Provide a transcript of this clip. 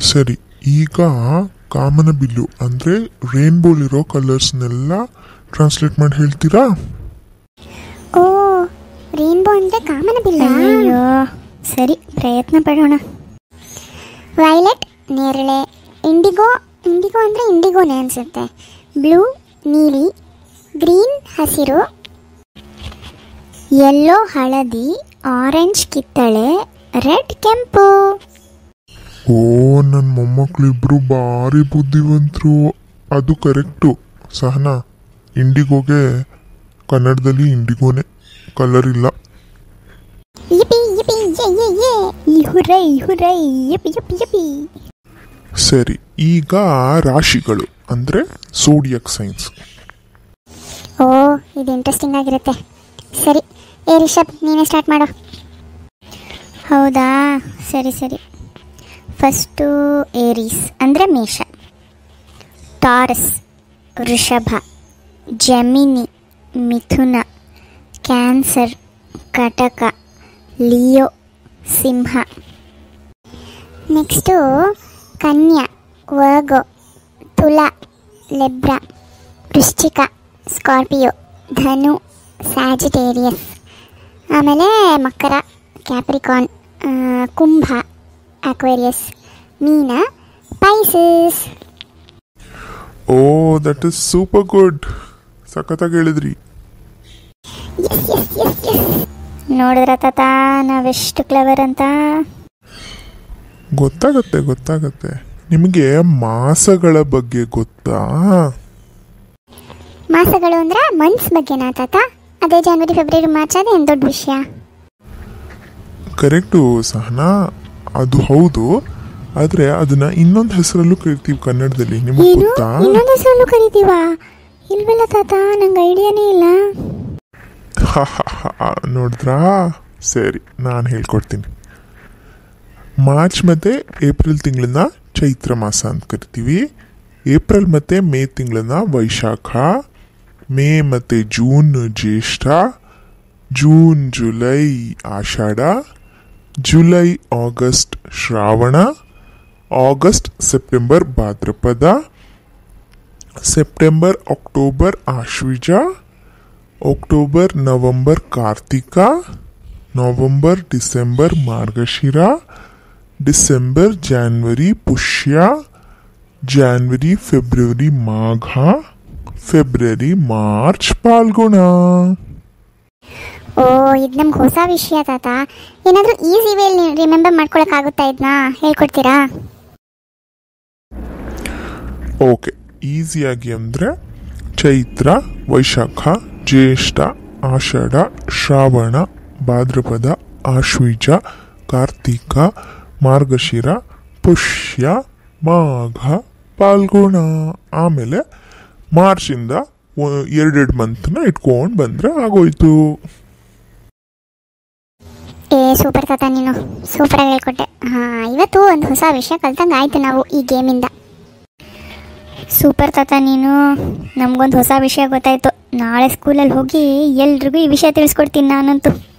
ಸರಿ ಈಗ ಕಾಮನ ಬಿಲ್ಲು ಅಂದರೆ ರೇನ್ಬೋಲಿರೋ ಕಲರ್ಸ್ನೆಲ್ಲ ಟ್ರಾನ್ಸ್ಲೇಟ್ ಮಾಡಿ ಹೇಳ್ತೀರಾ ಓ ರೇನ್ಬೋ ಅಂದರೆ ಕಾಮನ ಬಿಲ್ಲ ಅಯ್ಯೋ ಸರಿ ಪ್ರಯತ್ನ ಪಡೋಣ ವೈಲೆಟ್ ನೇರಳೆ ಇಂಡಿಗೋ ಇಂಡಿಗೋ ಅಂದರೆ ಇಂಡಿಗೋನೇ ಅನಿಸುತ್ತೆ ಬ್ಲೂ ನೀಲಿ ಗ್ರೀನ್ ಹಸಿರು ಯೆಲ್ಲೋ ಹಳದಿ ಆರೆಂಜ್ ಕಿತ್ತಳೆ ರೆಡ್ ಕೆಂಪು ಓ ನನ್ನ ಮೊಮ್ಮಕ್ಕಳಿಬ್ರು ಭಾರಿ ಬುದ್ಧಿವಂತರು ಅದು ಕರೆಕ್ಟು ಸಹನಾ ಇಂಡಿಗೋಗೆ ಕನ್ನಡದಲ್ಲಿ ಇಂಡಿಗೋನೇ ಕಲರ್ ಇಲ್ಲ ಇಪಿ ಇಪಿ ಯೆ ಯೆ ಯೆ ಹುರೈ ಹುರೈ ಯಪ್ ಯಪ್ ಯಪಿ ಸರಿ ಈಗ ರಾಶಿಗಳು ಅಂದರೆ ಸೋಡಿಯಕ್ ಸೈನ್ಸ್ ಓ ಇದು ಇಂಟ್ರೆಸ್ಟಿಂಗ್ ಆಗಿರುತ್ತೆ ಸರಿ ಏ ರಿಷಬ್ ನೀನೇ ಸ್ಟಾರ್ಟ್ ಮಾಡು ಹೌದಾ ಸರಿ ಸರಿ ಫಸ್ಟು ಏರೀಸ್ ಅಂದರೆ ಮೇಷ ಟಾರಸ್ ವೃಷಭ ಜಮಿನಿ ಮಿಥುನ ಕ್ಯಾನ್ಸರ್ ಕಟಕ ಲಿಯೋ ಸಿಂಹ ನೆಕ್ಸ್ಟು ಕನ್ಯಾ ವರ್ಗೋ ತುಲಾ ಲೆಬ್ರಾ ವೃಶ್ಚಿಕ ಸ್ಕಾರ್ಪಿಯೋ ಧನು ಸ್ಯಾಜಿಟೇರಿಯಸ್ ಆಮೇಲೆ ಮಕರ ಕ್ಯಾಪ್ರಿಕಾನ್ ಆ, ಕುಂಭ ಅಕ್ವೇರಿಯಸ್ ಮೀನ Pisces oh that is super good ಸಖತ್ತಾಗಿ ಹೇಳಿದ್ರಿ ನೋಡಿದ್ರ ತಾತ ನಾವೆಷ್ಟು ಕ್ಲವರ್ ಅಂತ ಗೊತ್ತಾಗತ್ತೆ ಗೊತ್ತಾಗತ್ತೆ ನಿಮಗೆ ಮಾಸಗಳ ಬಗ್ಗೆ ಗೊತ್ತಾ ಮಾಸಗಳು ಅಂದ್ರೆ ಮಂತ್ಸ್ ಬಗ್ಗೆನಾ ತಾತ ಅದೇ ಜನವರಿ ಫೆಬ್ರವರಿ ಮಾರ್ಚ್ ಅದೇ ಏನು ದೊಡ್ಡ ವಿಷಯ ಕರೆಕ್ಟು ಸಹನಾ ಅದು ಹೌದು ಆದರೆ ಅದನ್ನ ಇನ್ನೊಂದು ಹೆಸರಲ್ಲೂ ಕರಿತೀವಿ ಕನ್ನಡದಲ್ಲಿ ನಿಮಗೆ ಏನು ಗೊತ್ತಾ ಇನ್ನೊಂದು ಹೆಸರಲ್ಲೂ ಕರಿತೀವಾ ಇಲ್ವಲ್ಲ ತಾತ ನಂಗೆ ಐಡಿಯಾನೇ ಇಲ್ಲ ನೋಡಿದ್ರಾ ಸರಿ ನಾನು ಹೇಳ್ಕೊಡ್ತೀನಿ ಮಾರ್ಚ್ ಮತ್ತು ಏಪ್ರಿಲ್ ತಿಂಗಳನ್ನ ಚೈತ್ರ ಮಾಸ ಅಂತ ಕರಿತೀವಿ ಏಪ್ರಿಲ್ ಮತ್ತು ಮೇ ತಿಂಗಳನ್ನ ವೈಶಾಖ ಮೇ ಮತ್ತು ಜೂನ್ ಜ್ಯೇಷ್ಠ ಜೂನ್ ಜುಲೈ ಆಷಾಢ ಜುಲೈ ಆಗಸ್ಟ್ ಶ್ರಾವಣ ಆಗಸ್ಟ್ ಸೆಪ್ಟೆಂಬರ್ ಭಾದ್ರಪದ ಸೆಪ್ಟೆಂಬರ್ ಅಕ್ಟೋಬರ್ ಆಶ್ವಿಜ ಅಕ್ಟೋಬರ್ ನವಂಬರ್ ಕಾರ್ತಿಕ ನವಂಬರ್ ಡಿಸೆಂಬರ್ ಮಾರ್ಗಶಿರ ಡಿಸೆಂಬರ್ ಜಾನ್ವರಿ ಪುಷ್ಯ ಜಾನ್ವರಿ ಫೆಬ್ರವರಿ ಮಾಘ ಫೆಬ್ರವರಿ ಮಾರ್ಚ್ ಪಾಲ್ಗುಣ ಓ ಇದು ನಮ್ಗೆ ಹೊಸ ವಿಷಯ ತಾತ ಏನಾದರೂ ಈಸಿ ವೇಲಿ ರಿಮೆಂಬರ್ ಮಾಡ್ಕೊಳಕ್ಕಾಗುತ್ತಾ ಇದನ್ನ ಹೇಳ್ಕೊಡ್ತೀರಾ ಓಕೆ ಈಸಿಯಾಗಿ ಅಂದರೆ ಚೈತ್ರ ವೈಶಾಖ ಜ್ಯೇಷ್ಠ ಆಷಾಢ ಶ್ರಾವಣ ಭಾದ್ರಪದ ಆಶ್ವೀಜ ಕಾರ್ತಿಕ ಮಾರ್ಗಶಿರ ಪುಷ್ಯ ಮಾಘ ಪಾಲ್ಗುಣ ಆಮೇಲೆ ಮಾರ್ಚಿಂದ ಎರಡೆರಡು ಮಂತ್ನ ಇಟ್ಕೊಂಡು ಬಂದರೆ ಆಗೋಯ್ತು ಏ ಸೂಪರ್ ತಾತ ನೀನು ಸೂಪರಾಗಿ ಹೇಳ್ಕೊಟ್ಟೆ ಹಾಂ ಇವತ್ತು ಒಂದು ಹೊಸ ವಿಷಯ ಕಲ್ತಂಗೆ ಆಯ್ತು ನಾವು ಈ ಗೇಮಿಂದ ಸೂಪರ್ ತಾತ ನೀನು ನಮಗೊಂದು ಹೊಸ ವಿಷಯ ಗೊತ್ತಾಯ್ತು ನಾಳೆ ಸ್ಕೂಲಲ್ಲಿ ಹೋಗಿ ಎಲ್ರಿಗೂ ಈ ವಿಷಯ ತಿಳಿಸ್ಕೊಡ್ತೀನಿ ನಾನಂತೂ